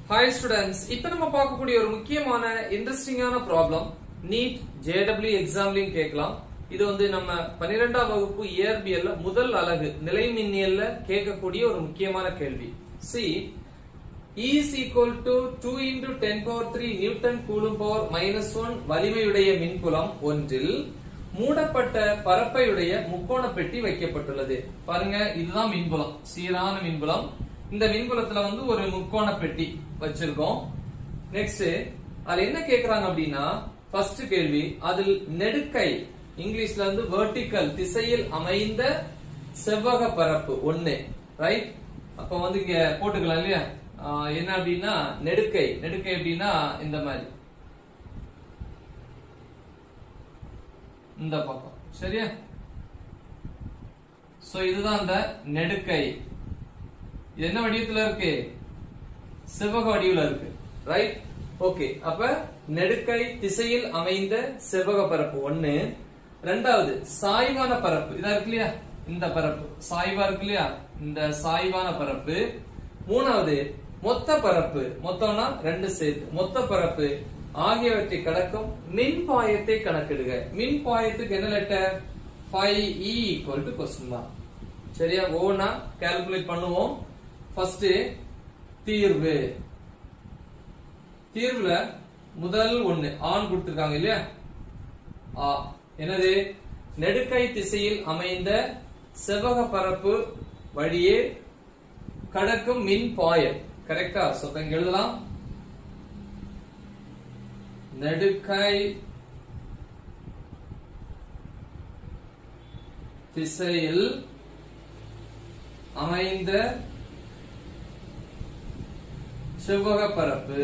hi students இப்போ நம்ம பார்க்கக்கூடிய ஒரு முக்கியமான இன்ட்ரெஸ்டிங்கான ப்ராப்ளம் நீட் ஜேடபிள்யூ எக்ஸாம்லயும் கேட்கலாம் இது வந்து நம்ம பன்னிரெண்டாம் வகுப்பு இயற்பியல்ல முதல் அலகு நிலை மின்னியல்ல கேட்கக்கூடிய ஒரு முக்கியமான கேள்வி சி E is equal to 2 into 10 power 3 newton coulomb power minus one வலிமையுடைய மின்புலம் ஒன்றில் மூடப்பட்ட பரப்பையுடைய முக்கோண பெட்டி வைக்கப்பட்டுள்ளது பாருங்க இதுதான் மின்புலம் சீரான மின்புலம் இந்த மின்புலத்துல வந்து ஒரு முக்கோண பெட்டி வச்சிருக்கோம் நெக்ஸ்ட் அதுல என்ன கேக்குறாங்க அப்படின்னா ஃபர்ஸ்ட் கேள்வி அதில் நெடுக்கை இங்கிலீஷ்ல வந்து வெர்டிக்கல் திசையில் அமைந்த செவ்வக பரப்பு ஒண்ணு ரைட் அப்ப வந்து இங்க போட்டுக்கலாம் இல்லையா ஆஹ் என்ன அப்படின்னா நெடுக்கை நெடுக்கை அப்படின்னா இந்த மாதிரி இந்த பக்கம் சரியா சோ இதுதான் அந்த நெடுக்கை இது என்ன வடிவத்துல இருக்கு செவ்வக வடிவில் இருக்கு ரைட் ஓகே அப்ப நெடுக்கை திசையில் அமைந்த செவ்வக பரப்பு ஒண்ணு ரெண்டாவது சாய்வான பரப்பு இதா இருக்கு இல்லையா இந்த பரப்பு சாய்வா இருக்கு இல்லையா இந்த சாய்வான பரப்பு மூணாவது மொத்த பரப்பு மொத்தம்னா ரெண்டு சேர்த்து மொத்த பரப்பு ஆகியவற்றை கடக்கும் மின் பாயத்தை கணக்கிடுக மின் பாயத்துக்கு என்ன letter five E equal to question mark சரியா ஒவ்வொன்னா கால்குலேட் பண்ணுவோம் ஃபர்ஸ்ட் தீர்வு தீர்வுல முதல் ஒண்ணு ஆன் கொடுத்திருக்காங்க இல்லையா ஆ என்னது நெடுக்கை திசையில் அமைந்த செவ்வக பரப்பு வழியே கடக்கும் மின் பாயம் கரெக்டா சோ இங்க எழுதலாம் நெடுக்கை திசையில் அமைந்த செவ்வக பரப்பு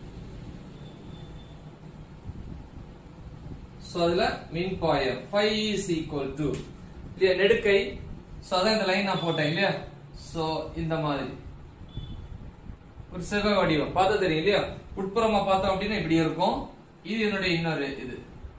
சோ அதுல மின் பாயம் 5 is equal to இல்லையா நெடுக்கை சோ அதான் இந்த லைன் நான் போட்டேன் இல்லையா சோ இந்த மாதிரி ஒரு செவ்வக வடிவம் பார்த்தா தெரியும் இல்லையா உட்புறமா பார்த்தோம் அப்படின்னா இப்படி இருக்கும் இது என்னுடைய இன்னொரு இது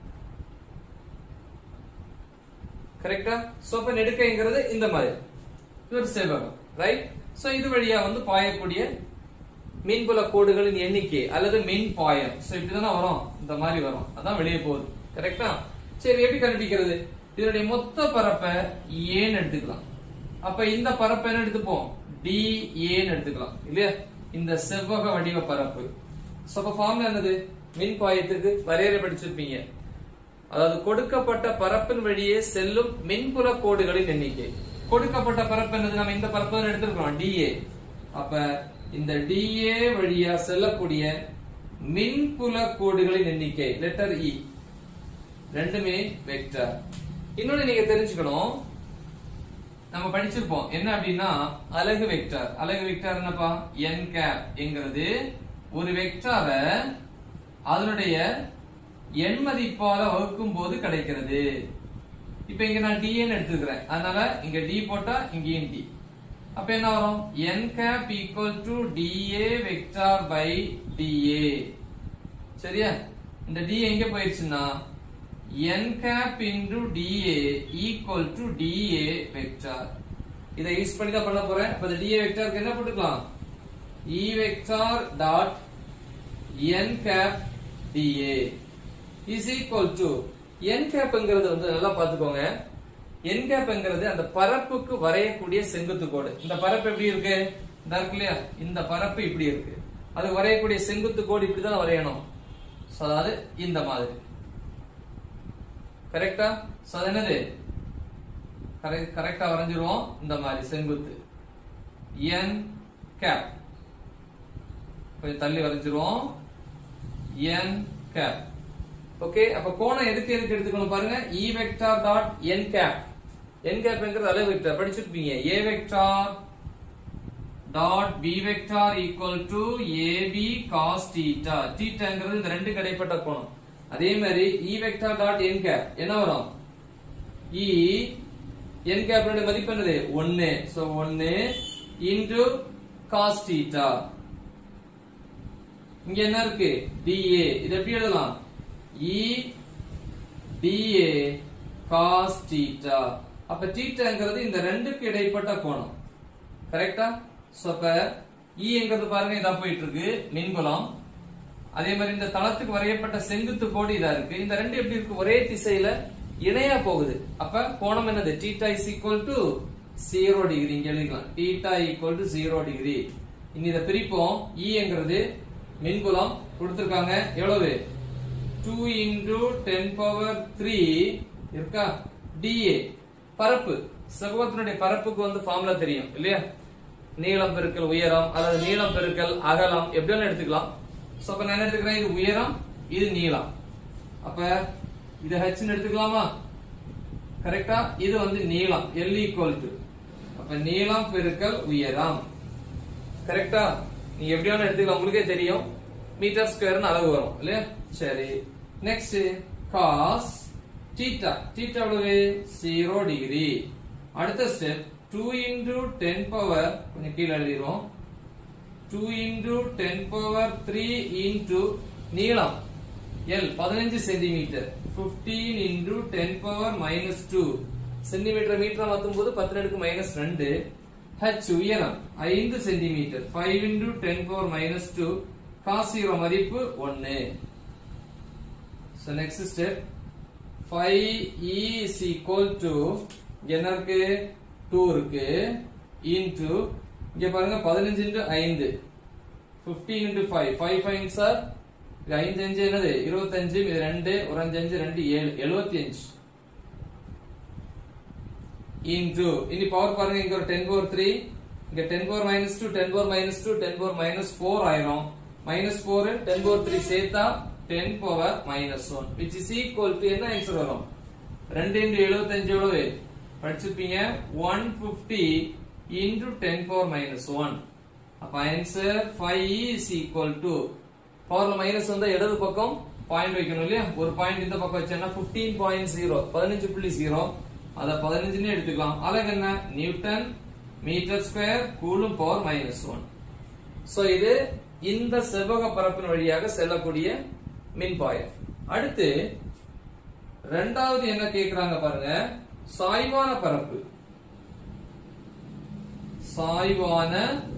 கரெக்டா சோ அப்ப நெடுக்கைங்கிறது இந்த மாதிரி இது ஒரு செவ்வகம் ரைட் சோ இது வழியா வந்து பாயக்கூடிய மின்புல கோடுகளின் எண்ணிக்கை அல்லது மின் பாயம் சோ இப்படிதானே வரும் இந்த மாதிரி வரும் அதான் வெளியே போகுது கரெக்டா சரி எப்படி கண்டுபிடிக்கிறது இதனுடைய மொத்த பரப்பை ஏன்னு எடுத்துக்கலாம் அப்ப இந்த பரப்பை என்ன எடுத்துப்போம் டி ஏன்னு எடுத்துக்கலாம் இல்லையா இந்த செவ்வக வடிவ பரப்பு சோ அப்ப ஃபார்முலா என்னது மின் பாயத்துக்கு வரையறை படிச்சிருப்பீங்க அதாவது கொடுக்கப்பட்ட பரப்பின் வழியே செல்லும் மின்புல கோடுகளின் எண்ணிக்கை கொடுக்கப்பட்ட பரப்பு என்னது நம்ம இந்த பரப்பு தான் எடுத்திருக்கோம் டிஏ அப்ப இந்த டிஏ வழியா செல்லக்கூடிய மின்புல கோடுகளின் எண்ணிக்கை லெட்டர் இ ரெண்டுமே வெக்டர் இன்னொன்னு நீங்க தெரிஞ்சுக்கணும் நம்ம படிச்சிருப்போம் என்ன அப்படின்னா அலகு வெக்டர் அலகு வெக்டர் என்னப்பா என் கேப் என்கிறது ஒரு வெக்டார அதனுடைய எண் மதிப்பால வகுக்கும் போது கிடைக்கிறது இப்ப இங்க நான் டிஏன்னு எடுத்துக்கிறேன் அதனால இங்க டி போட்டா இங்கேயும் டி அப்ப என்ன வரும் n cap equal to dA vector by dA சரியா இந்த d எங்க போயிடுச்சுன்னா n cap into dA equal to dA vector இதை யூஸ் பண்ணி தான் பண்ண போறேன் அப்ப இந்த dA வெக்டருக்கு என்ன போட்டுக்கலாம் E vector dot n cap dA is equal to n capங்கிறது வந்து நல்லா பாத்துக்கோங்க n capங்கிறது அந்த பரப்புக்கு வரையக்கூடிய செங்குத்து கோடு இந்த பரப்பு எப்படி இருக்கு இந்த இருக்கு இல்லையா இந்த பரப்பு இப்படி இருக்கு அது வரையக்கூடிய செங்குத்து கோடு இப்படிதான் வரையணும் சோ அதாவது இந்த மாதிரி கரெக்டா சோ அது என்னது கரெக்டா வரைஞ்சிருவோம் இந்த மாதிரி செங்குத்து n cap கொஞ்சம் தள்ளி வரைஞ்சிருவோம் n cap ஓகே அப்ப கோணம் எதுக்கு எதுக்கு எடுத்துக்கணும் பாருங்க E vector dot n cap n capங்கிறது அளவு வெக்டார் படிச்சிருப்பீங்க A vector dot B vector equal to AB cos theta தீட்டாங்கிறது இந்த ரெண்டு கிடைப்பட்ட கோணம் அதே மாதிரி E vector dot n cap என்ன வரும் E n cap னுடைய மதிப்பு என்னது 1 சோ 1 இன்டு cos theta இங்க என்ன இருக்கு dA இது எப்படி எழுதலாம் E dA cos theta அப்ப தீட்டாங்கிறது இந்த ரெண்டுக்கு இடைப்பட்ட கோணம் கரெக்டா சோ அப்ப E என்கிறது பாருங்க இதா போயிட்டு இருக்கு மின்புலம் அதே மாதிரி இந்த தளத்துக்கு வரையப்பட்ட செங்குத்து கோடு இதா இருக்கு இந்த ரெண்டு எப்படி இருக்கு ஒரே திசையில இணையா போகுது அப்ப கோணம் என்னது theta is equal to zero degree இங்க எழுதிக்கலாம் theta equal to zero degree இனி இதை பிரிப்போம் E என்கிறது மின்புலம் கொடுத்திருக்காங்க எவ்வளவு two into ten power three இருக்கா டிஏ பரப்பு செவ்வகத்தினுடைய பரப்புக்கு வந்து ஃபார்முலா தெரியும் இல்லையா நீளம் பெருக்கல் உயரம் அல்லது நீளம் பெருக்கல் அகலம் எப்படி வேணா எடுத்துக்கலாம் சோ அப்ப நான் என்ன எடுத்துக்கிறேன் இது உயரம் இது நீளம் அப்ப இது h ன்னு எடுத்துக்கலாமா கரெக்டா இது வந்து நீளம் L ஈக்குவல் டு அப்ப நீளம் பெருக்கல் உயரம் கரெக்டா நீங்க எப்படி வேணா எடுத்துக்கலாம் உங்களுக்கே தெரியும் மீட்டர் ஸ்கொயர்னு அளவு வரும் இல்லையா சரி நெக்ஸ்ட் காஸ் தீட்டா தீட்டா எவ்வளவு ஜீரோ டிகிரி அடுத்த step two into ten power கொஞ்சம் கீழே எழுதிடுவோம் two into ten power three into நீளம் எல் பதினஞ்சு centimetre fifteen into ten power minus two centimetre metre மாத்தும் போது பத்தினடுக்கு மைனஸ் ரெண்டு ஹச் உயரம் ஐந்து centimetre five into ten power minus two cos zero மதிப்பு ஒன்னு So next step 5e is equal to என்ன இருக்கு 2 இருக்கு into இங்க பாருங்க 15 into 5 15 into 5 5 5 சார் இது 5 5 என்னது 25 இது 2 ஒரு 5 5 2 7 75 into இனி பவர் பாருங்க இங்க ஒரு 10 power 3 இங்க 10 power minus 2 10 power minus 2 10 power minus 4 ஆயிரும் minus 4 10 power 3 சேர்த்தா 10 power minus 1 which is equal to என்ன ஆன்சர் வரும் 2 into 75 எவ்வளவு படிச்சிருப்பீங்க 150 into 10 power minus 1 அப்ப ஆன்சர் 5 is equal to பவர்ல மைனஸ் வந்தா இடது பக்கம் பாயிண்ட் வைக்கணும் இல்லையா ஒரு பாயிண்ட் இந்த பக்கம் வச்சேன்னா 15.0 பாயிண்ட் ஜீரோ பதினஞ்சு புள்ளி ஜீரோ அத பதினஞ்சுன்னு எடுத்துக்கலாம் அழகு என்ன newton metre square coulomb power minus one so இது இந்த செவ்வக பரப்பின் வழியாக செல்லக்கூடிய மின்பாயம் அடுத்து ரெண்டாவது என்ன கேக்குறாங்க பாருங்க சாய்வான பரப்பு சாய்வான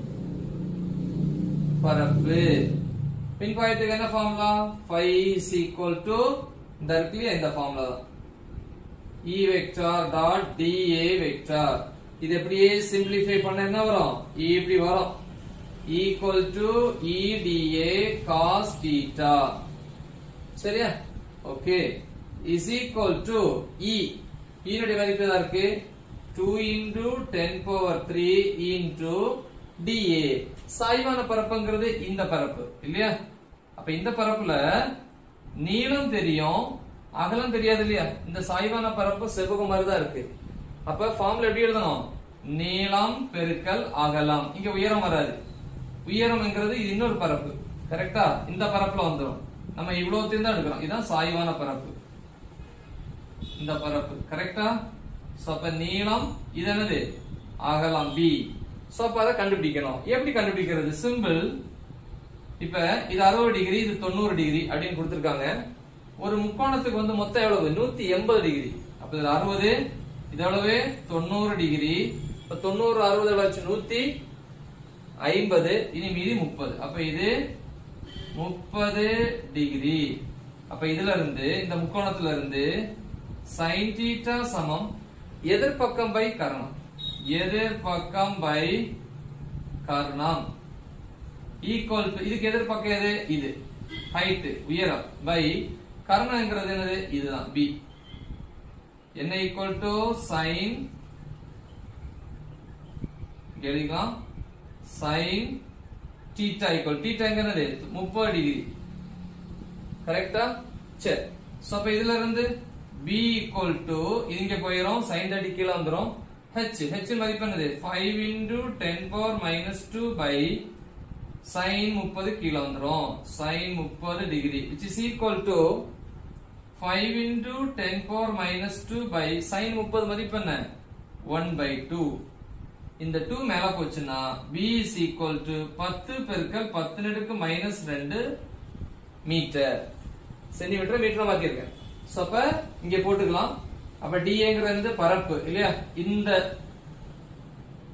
பரப்பு மின்பாயத்துக்கு என்ன ஃபார்முலா 5 is equal to இந்த இருக்கு இல்லையா இந்த ஃபார்முலா தான் E vector dot dA vector இது எப்படியே சிம்பிளிஃபை பண்ண என்ன வரும் E இப்படி வரும் equal to EDA cos theta சரியா okay is equal to E E னுடைய மதிப்பு எதா இருக்கு 2 into ten power three into DA சாய்வான பரப்புங்கிறது இந்த பரப்பு இல்லையா அப்ப இந்த பரப்புல நீளம் தெரியும் அகலம் தெரியாது இல்லையா இந்த சாய்வான பரப்பு செவ்வகம் மாதிரி தான் இருக்கு அப்ப ஃபார்ம்ல எப்படி எழுதணும் நீளம் பெருக்கல் அகலம் இங்க உயரம் வராது உயரம்ங்கிறது இது இன்னொரு பரப்பு கரெக்டா இந்த பரப்புல வந்துரும் நம்ம இவ்வளவு தான் எடுக்கிறோம் இதுதான் சாய்வான பரப்பு இந்த பரப்பு கரெக்டா சோ அப்ப நீளம் இது என்னது அகலம் பி சோ அப்ப அதை கண்டுபிடிக்கணும் எப்படி கண்டுபிடிக்கிறது சிம்பிள் இப்ப இது அறுபது டிகிரி இது தொண்ணூறு டிகிரி அப்படின்னு கொடுத்திருக்காங்க ஒரு முக்கோணத்துக்கு வந்து மொத்தம் எவ்வளவு நூத்தி எண்பது டிகிரி அப்ப இதுல அறுபது இது எவ்வளவு தொண்ணூறு டிகிரி இப்ப தொண்ணூறு அறுபது எவ்வளவு நூத்தி ஐம்பது இனி மீதி முப்பது அப்ப இது முப்பது டிகிரி அப்ப இதுல இருந்து இந்த முக்கோணத்துல இருந்து சைன் தீட்டா சமம் எதிர்பக்கம் பை கரணம் எதிர்பக்கம் பை கர்ணம் ஈக்குவல் இதுக்கு எதிர்பக்கம் எது இது ஹைட் உயரம் பை கர்ணங்கிறது என்னது இதுதான் பி என்ன ஈக்குவல் டு சைன் எழுதிக்கலாம் சைன் தீட்டா ஈக்குவல் தீட்டாங்கிறது முப்பது டிகிரி கரெக்டா சரி சோ அப்ப இதுல இருந்து b ஈக்குவல் டு இது இங்க போயிரும் சைன் தேர்ட்டி கீழே வந்துரும் h h மதிப்பு என்னது 5 into ten power minus two by sine முப்பது கீழே வந்துரும் சைன் முப்பது degree which is equal to five into ten power minus two by sine முப்பது மதிப்பு என்ன ஒன் பை டூ இந்த டூ மேல போச்சுன்னா b இஸ் ஈக்குவல் டு பத்து பெருக்கல் பத்து நெடுக்கு மைனஸ் ரெண்டு மீட்டர் சென்டிமீட்டர் மீட்டர் மாத்திருக்கேன் சோ அப்ப இங்க போட்டுக்கலாம் அப்ப டிஏங்கிறது வந்து பரப்பு இல்லையா இந்த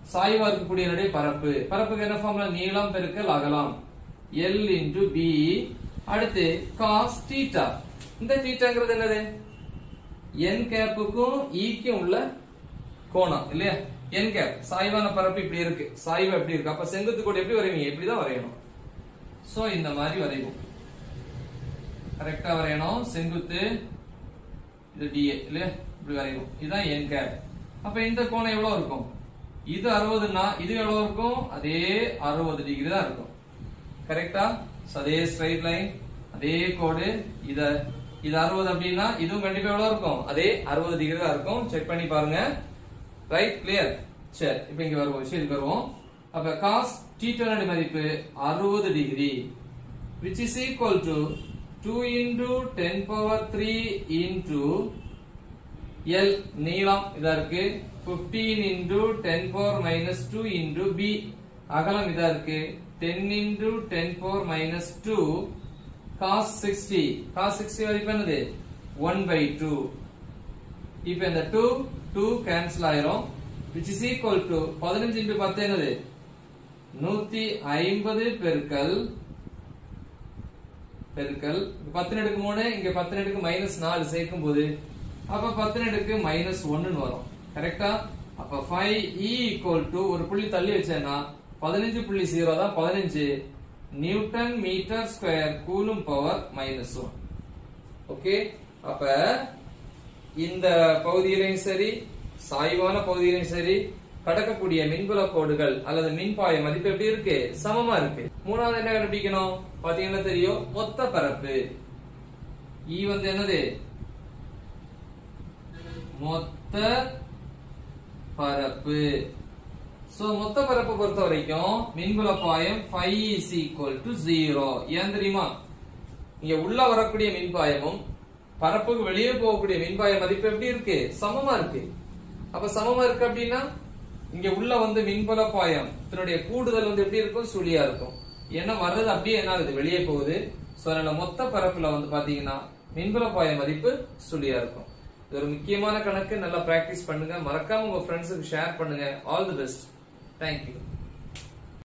சாய்வா இருக்கக்கூடிய பரப்பு பரப்புக்கு என்ன ஃபார்முலா நீளம் பெருக்கல் அகலம் எல் இன்டு பி அடுத்து காஸ் தீட்டா இந்த தீட்டாங்கிறது என்னது என் கேப்புக்கும் ஈக்கும் உள்ள கோணம் இல்லையா என் கேப் சாய்வான பரப்பு இப்படி இருக்கு சாய்வு எப்படி இருக்கு அப்ப செங்குத்து கோடு எப்படி வரைவீங்க இப்படிதான் வரையணும் சோ இந்த மாதிரி வரைவோம் கரெக்டா வரையணும் செங்குத்து இது டிஏ இல்லையா இப்படி வரைவோம் இதுதான் என் கேப் அப்ப இந்த கோணம் எவ்வளவு இருக்கும் இது அறுபதுன்னா இது எவ்வளவு இருக்கும் அதே அறுபது டிகிரி தான் இருக்கும் கரெக்டா அதே ஸ்ட்ரைட் லைன் அதே கோடு இத இது அறுபது அப்படின்னா இதுவும் கண்டிப்பா எவ்வளவு இருக்கும் அதே அறுபது டிகிரி தான் இருக்கும் செக் பண்ணி பாருங்க ரைட் கிளியர் சரி இப்போ இங்க வருவோம் விஷயத்துக்கு வருவோம் அப்ப காஸ் டீட்டோட மதிப்பு அறுபது degree which is equal to 2 into 10 power 3 into L நீளம் இதா இருக்கு 15 into 10 power minus 2 into B அகலம் இதா இருக்கு 10 into 10 power minus 2 cos 60 cos 60 மதிப்பு என்னது 1 by 2 இப்ப இந்த 2 2 கேன்சல் ஆயிரும் which is equal to 15 into 10 என்னது 150 பெருக்கல் பெருக்கல் பத்து நடுக்கு மூணு இங்க பத்து நடுக்கு மைனஸ் நாலு சேர்க்கும் போது அப்ப பத்து நடுக்கு மைனஸ் ஒன்னு வரும் கரெக்டா அப்ப ஃபைவ் இ ஈக்குவல் டு ஒரு புள்ளி தள்ளி வச்சேன்னா பதினஞ்சு புள்ளி ஜீரோ தான் பதினஞ்சு newton metre square coulomb power minus one okay அப்ப இந்த பகுதியிலையும் சரி சாய்வான பகுதியிலையும் சரி கடக்கக்கூடிய மின்புல கோடுகள் அல்லது மின்பாய மதிப்பு எப்படி இருக்கு சமமா இருக்கு மூணாவது என்ன கண்டுபிடிக்கணும் பாத்தீங்கன்னா தெரியும் மொத்த பரப்பு ஈ வந்து என்னது மொத்த பரப்பு சோ மொத்த பரப்பு பொறுத்த வரைக்கும் மின்புல பாயம் 5 is equal to 0 ஏன் தெரியுமா இங்க உள்ள வரக்கூடிய மின்பாயமும் பரப்புக்கு வெளியே போகக்கூடிய மின்பாய மதிப்பு எப்படி இருக்கு சமமா இருக்கு அப்ப சமமா இருக்கு அப்படின்னா இங்க உள்ள வந்து மின்புல பாயம் இதனுடைய கூடுதல் வந்து எப்படி இருக்கும் சுழியா இருக்கும் ஏன்னா வர்றது அப்படியே என்ன ஆகுது வெளியே போகுது சோ அதனால மொத்த பரப்புல வந்து பாத்தீங்கன்னா மின்புல பாய மதிப்பு சுழியா இருக்கும் இது ஒரு முக்கியமான கணக்கு நல்லா பிராக்டிஸ் பண்ணுங்க மறக்காம உங்க ஃப்ரெண்ட்ஸுக்கு ஷேர் பண்ணுங்க ஆல் தி பெஸ்ட் தேங்க்யூ